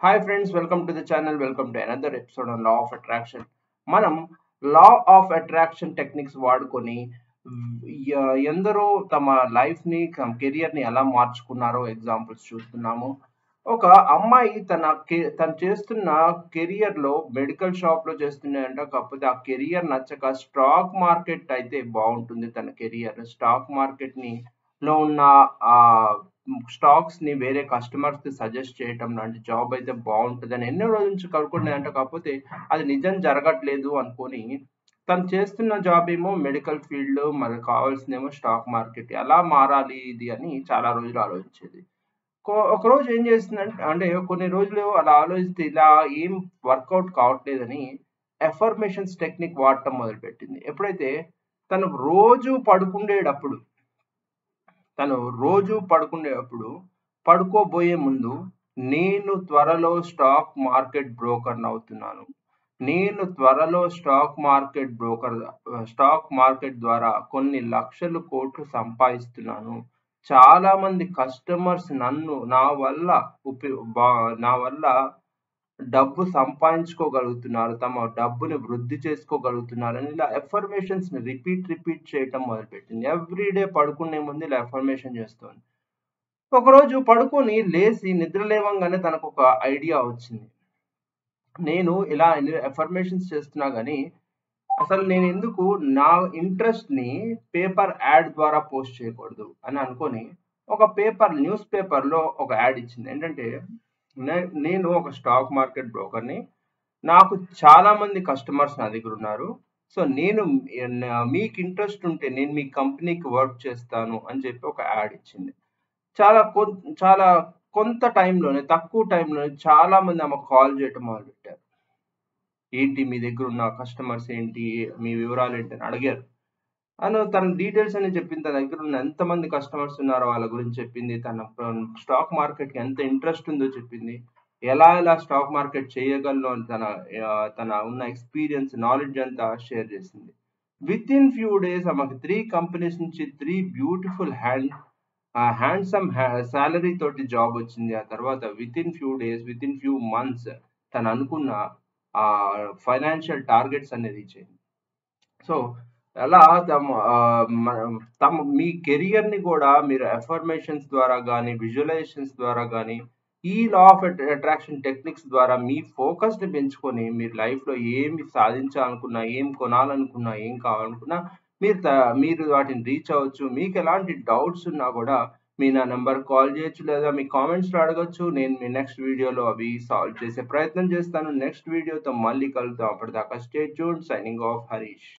hi friends welcome to the channel welcome to another episode on law of attraction మనం law of attraction techniques వాడుకొని య- ఎందరో తమ life ని career ని ఎలా మార్చుకున్నారో ఎగ్జాంపుల్స్ చూస్తున్నాము ఒక అమ్మాయి తన కె- తను చేస్తున్న కెరియర్ లో మెడికల్ షాప్ లో చేస్తున్నాయంట కాకపోతే ఆ కెరియర్ నచ్చక స్టాక్ మార్కెట్ అయితే బాగుంటుంది తన కెరియర్ స్టాక్ మార్కెట్ ని లో ఉన్న ఆ స్టాక్స్ ని వేరే కస్టమర్స్ కి సజెస్ట్ చేయటం లాంటి జాబ్ అయితే బాగుంటుంది అని ఎన్నో రోజుల నుంచి కనుక్కునేదంట కాకపోతే అది నిజం జరగట్లేదు అనుకొని తను చేస్తున్న జాబ్ ఏమో మెడికల్ ఫీల్డ్ మరి కావాల్సిందేమో స్టాక్ మార్కెట్ ఎలా మారాలి ఇది అని చాలా రోజులు ఆలోచించేది కో- ఒక రోజు ఏం చేస్తుందంటే అంటే కొన్ని రోజులు అలా ఆలోచిస్తే ఇలా ఏం వర్కౌట్ కావట్లేదని ఎఫర్మేషన్స్ టెక్నిక్ వాడటం మొదలుపెట్టింది ఎప్పుడైతే తను రోజు పడుకుండేటప్పుడు తను రోజు పడుకునేటప్పుడు పడుకోబోయే ముందు నేను త్వరలో స్టాక్ మార్కెట్ బ్రోకర్ అవుతున్నాను నేను త్వరలో stock market broker stock market ద్వారా కొన్ని లక్షలు కోట్లు సంపాదిస్తున్నాను చాలా మంది కస్టమర్స్ నన్ను నా వల్ల ఉపయో బా- నా వల్ల డబ్బు సంపాదించుకోగలుగుతున్నారు తమ డబ్బుని వృద్ధి చేసుకోగలుగుతున్నారు అని ఇలా ఎఫర్మేషన్స్ ని రిపీట్ రిపీట్ చేయటం మొదలుపెట్టింది ఎవ్రీ డే పడుకునే ముందు ఇలా ఎఫర్మేషన్ చేస్తుంది ఒకరోజు పడుకొని లేచి నిద్ర లేవంగానే తనకు ఒక ఐడియా వచ్చింది నేను ఇలా ఎఫర్మేషన్స్ చేస్తున్నా కానీ అసలు నేను ఎందుకు నా ఇంట్రెస్ట్ ని పేపర్ యాడ్ ద్వారా పోస్ట్ చేయకూడదు అని అనుకొని ఒక పేపర్ న్యూస్ పేపర్ లో ఒక యాడ్ ఇచ్చింది ఏంటంటే నే- నేను ఒక స్టాక్ మార్కెట్ బ్రోకర్ని నాకు చాలా మంది కస్టమర్స్ నా దగ్గర ఉన్నారు సో నేను న- మీకు ఇంట్రెస్ట్ ఉంటే నేను మీ కంపెనీకి వర్క్ చేస్తాను అని చెప్పి ఒక యాడ్ ఇచ్చింది చాలా కొన్ చాలా కొంత టైంలోనే తక్కువ టైంలోనే చాలా మంది ఆమె కాల్ చేయటం మొదలుపెట్టారు ఏంటి మీ దగ్గర ఉన్న కస్టమర్స్ ఏంటి మీ వివరాలు ఏంటి అని అడిగారు అను తన డీటెయిల్స్ అని చెప్పింది తన దగ్గర ఉన్న ఎంతమంది కస్టమర్స్ ఉన్నారో వాళ్ళ గురించి చెప్పింది తన స్టాక్ మార్కెట్ కి ఎంత ఇంట్రెస్ట్ ఉందో చెప్పింది ఎలా ఎలా స్టాక్ మార్కెట్ చేయగలను అని తన ఆ, తన ఉన్న ఎక్స్పీరియన్స్ నాలెడ్జ్ అంతా షేర్ చేసింది విత్ ఇన్ ఫ్యూ డేస్ ఆమెకు త్రీ కంపెనీస్ నుంచి three beautiful hand handsome salary తోటి జాబ్ వచ్చింది ఆ తర్వాత with in few days with in few months తను అనుకున్న ఆ ఫైనాన్షియల్ టార్గెట్స్ అనేది రీచ్ అయింది సో అలా తమ ఆ, మ- తమ మీ కెరియర్ ని కూడా మీరు ఎఫర్మేషన్స్ ద్వారా కానీ విజువలైజేషన్స్ ద్వారా కానీ ఈ లా ఆఫ్ అట్రాక్షన్ టెక్నిక్స్ ద్వారా మీ ఫోకస్ ని పెంచుకొని మీరు లైఫ్ లో ఏమి సాధించాలనుకున్నా ఏం కొనాలనుకున్నా ఏం కావాలనుకున్నా మీరు త- మీరు వాటిని రీచ్ అవ్వచ్చు మీకు ఎలాంటి డౌట్స్ ఉన్నా కూడా మీ నా నెంబర్ కాల్ చేయొచ్చు లేదా మీ కామెంట్స్ లో అడగచ్చు నేను మీ నెక్స్ట్ వీడియోలో అవి సాల్వ్ చేసే ప్రయత్నం చేస్తాను నెక్స్ట్ వీడియోతో మళ్ళీ కలుద్దాం అప్పటిదాకా stay tune signing off Harish